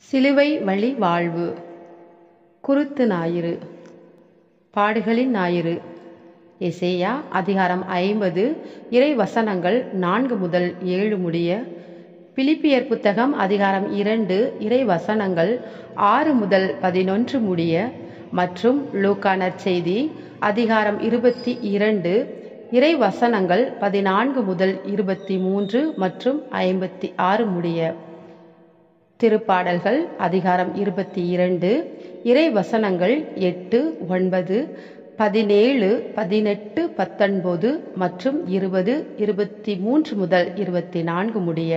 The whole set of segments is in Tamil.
சிலுவை வழி வாழ்வு குருத்து ஞாயிறு பாடுகளின் ஞாயிறு எசேயா அதிகாரம் ஐம்பது இறை வசனங்கள் நான்கு முதல் ஏழு முடிய பிலிப்பியர் புத்தகம் அதிகாரம் இரண்டு இறை வசனங்கள் ஆறு முதல் பதினொன்று முடிய மற்றும் லூக்கா நற்செய்தி அதிகாரம் இருபத்தி இரண்டு இறை வசனங்கள் பதினான்கு முதல் இருபத்தி மூன்று மற்றும் ஐம்பத்தி ஆறு முடிய திருப்பாடல்கள் அதிகாரம் இருபத்தி இரண்டு இறை வசனங்கள் எட்டு ஒன்பது பதினேழு பதினெட்டு பத்தொன்பது மற்றும் இருபது இருபத்தி மூன்று முதல் இருபத்தி நான்கு முடிய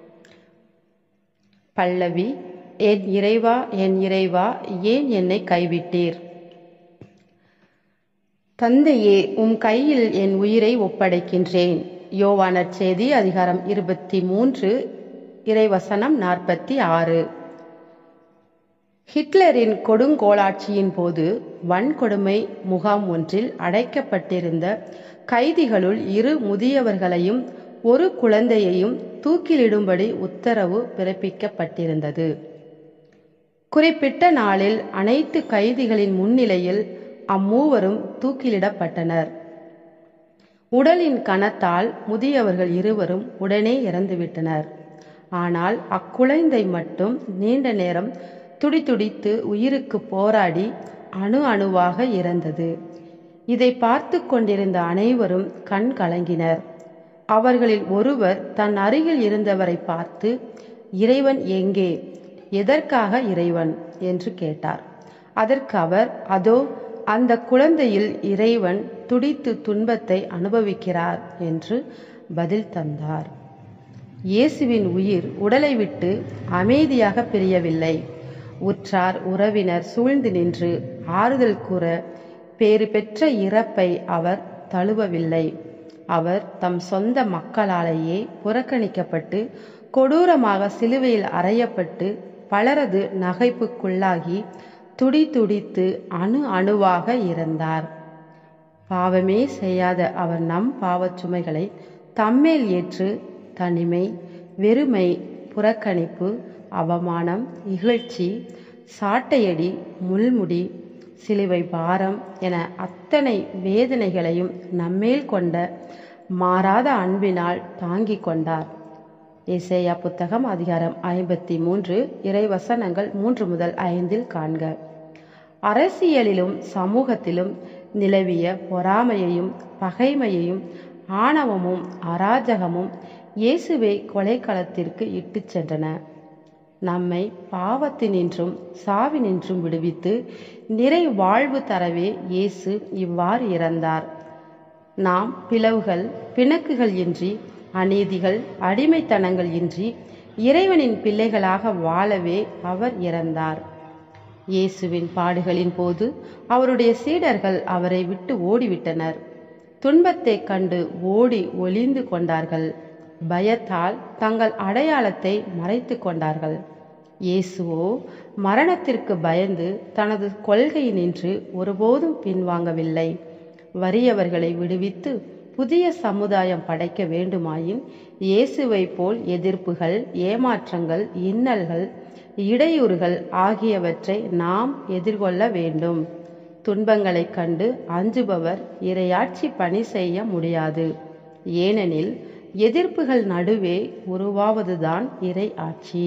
பல்லவி என் இறைவா என் இறைவா ஏன் என்னை கைவிட்டீர் தந்தையே உம் கையில் என் உயிரை ஒப்படைக்கின்றேன் யோவானர் செய்தி அதிகாரம் இருபத்தி மூன்று இறைவசனம் நாற்பத்தி ஆறு ஹிட்லரின் கொடுங்கோளாட்சியின் போது வன்கொடுமை முகாம் ஒன்றில் அடைக்கப்பட்டிருந்த கைதிகளுள் இரு முதியவர்களையும் ஒரு குழந்தையையும் தூக்கிலிடும்படி உத்தரவு பிறப்பிக்கப்பட்டிருந்தது குறிப்பிட்ட நாளில் அனைத்து கைதிகளின் முன்னிலையில் அம்மூவரும் தூக்கிலிடப்பட்டனர் உடலின் கனத்தால் முதியவர்கள் இருவரும் உடனே இறந்துவிட்டனர் ஆனால் அக்குழந்தை மட்டும் நீண்ட நேரம் துடிதுடித்து உயிருக்கு போராடி அணு அணுவாக இறந்தது இதை பார்த்து கொண்டிருந்த அனைவரும் கண் கலங்கினர் அவர்களில் ஒருவர் தன் அருகில் இருந்தவரை பார்த்து இறைவன் எங்கே எதற்காக இறைவன் என்று கேட்டார் அதற்கு அவர் அதோ அந்த குழந்தையில் இறைவன் துடித்து துன்பத்தை அனுபவிக்கிறார் என்று பதில் தந்தார் இயேசுவின் உயிர் உடலை விட்டு அமைதியாக பிரியவில்லை உற்றார் உறவினர் சூழ்ந்து நின்று ஆறுதல் கூற பேறு பெற்ற இறப்பை அவர் தழுவவில்லை அவர் தம் சொந்த மக்களாலேயே புறக்கணிக்கப்பட்டு கொடூரமாக சிலுவையில் அறையப்பட்டு பலரது நகைப்புக்குள்ளாகி துடி துடித்து அணு அணுவாக இறந்தார் பாவமே செய்யாத அவர் நம் பாவச் சுமைகளை தம்மேல் ஏற்று தனிமை வெறுமை புறக்கணிப்பு அவமானம் இகழ்ச்சி சாட்டையடி முள்முடி சிலுவை பாரம் என அத்தனை வேதனைகளையும் நம்மேல் கொண்ட மாறாத அன்பினால் தாங்கிக் கொண்டார் இசையா புத்தகம் அதிகாரம் ஐம்பத்தி மூன்று இறைவசனங்கள் மூன்று முதல் ஐந்தில் காண்க அரசியலிலும் சமூகத்திலும் நிலவிய பொறாமையையும் பகைமையையும் ஆணவமும் அராஜகமும் இயேசுவை கொலைக்களத்திற்கு இட்டுச் சென்றன நம்மை பாவத்தினின்றும் சாவினின்றும் விடுவித்து நிறை வாழ்வு தரவே இயேசு இவ்வாறு இறந்தார் நாம் பிளவுகள் பிணக்குகள் இன்றி அநீதிகள் அடிமைத்தனங்கள் இன்றி இறைவனின் பிள்ளைகளாக வாழவே அவர் இறந்தார் இயேசுவின் பாடுகளின் போது அவருடைய சீடர்கள் அவரை விட்டு ஓடிவிட்டனர் துன்பத்தை கண்டு ஓடி ஒளிந்து கொண்டார்கள் பயத்தால் தங்கள் அடையாளத்தை மறைத்து கொண்டார்கள் இயேசுவோ மரணத்திற்கு பயந்து தனது கொள்கையினின்று ஒருபோதும் பின்வாங்கவில்லை வறியவர்களை விடுவித்து புதிய சமுதாயம் படைக்க வேண்டுமாயின் இயேசுவை போல் எதிர்ப்புகள் ஏமாற்றங்கள் இன்னல்கள் இடையூறுகள் ஆகியவற்றை நாம் எதிர்கொள்ள வேண்டும் துன்பங்களைக் கண்டு அஞ்சுபவர் இரையாட்சி பணி செய்ய முடியாது ஏனெனில் எதிர்ப்புகள் நடுவே உருவாவதுதான் இறை ஆட்சி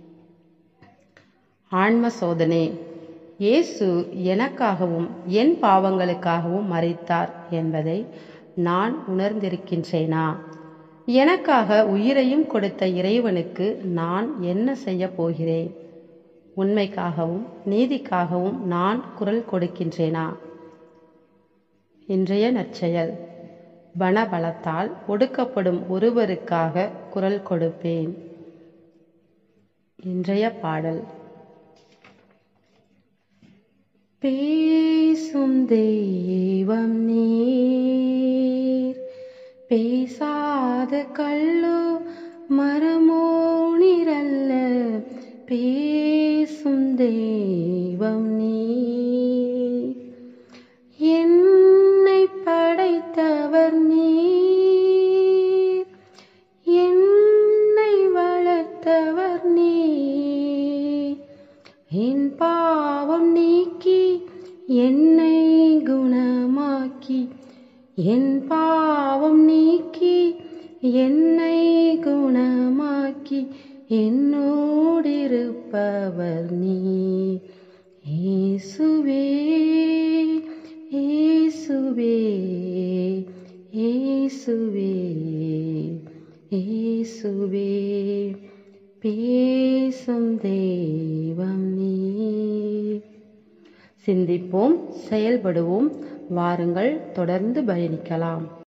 ஆன்ம சோதனை இயேசு எனக்காகவும் என் பாவங்களுக்காகவும் மறித்தார் என்பதை நான் உணர்ந்திருக்கின்றேனா எனக்காக உயிரையும் கொடுத்த இறைவனுக்கு நான் என்ன செய்ய போகிறேன் உண்மைக்காகவும் நீதிக்காகவும் நான் குரல் கொடுக்கின்றேனா இன்றைய நற்செயல் பணபலத்தால் ஒடுக்கப்படும் ஒருவருக்காக குரல் கொடுப்பேன் இன்றைய பாடல் பேசும் தெய்வம் நீர் பேசாத கல்லோ மரமோ நிரல்ல பேசும் தெய்வம் நீர் என்னை படைத்தவர் நீர் என்னை வளர்த்தவர் நீர் பாவம் நீக்கி என்னை குணமாக்கி என் பாவம் நீக்கி என்னை குணமாக்கி என்னோடிருப்பவர் நீ இயேசுவே இயேசுவே இயேசுவே இயேசுவே பேசும் தெய்வம் நீ சிந்திப்போம் செயல்படுவோம் வாருங்கள் தொடர்ந்து பயணிக்கலாம்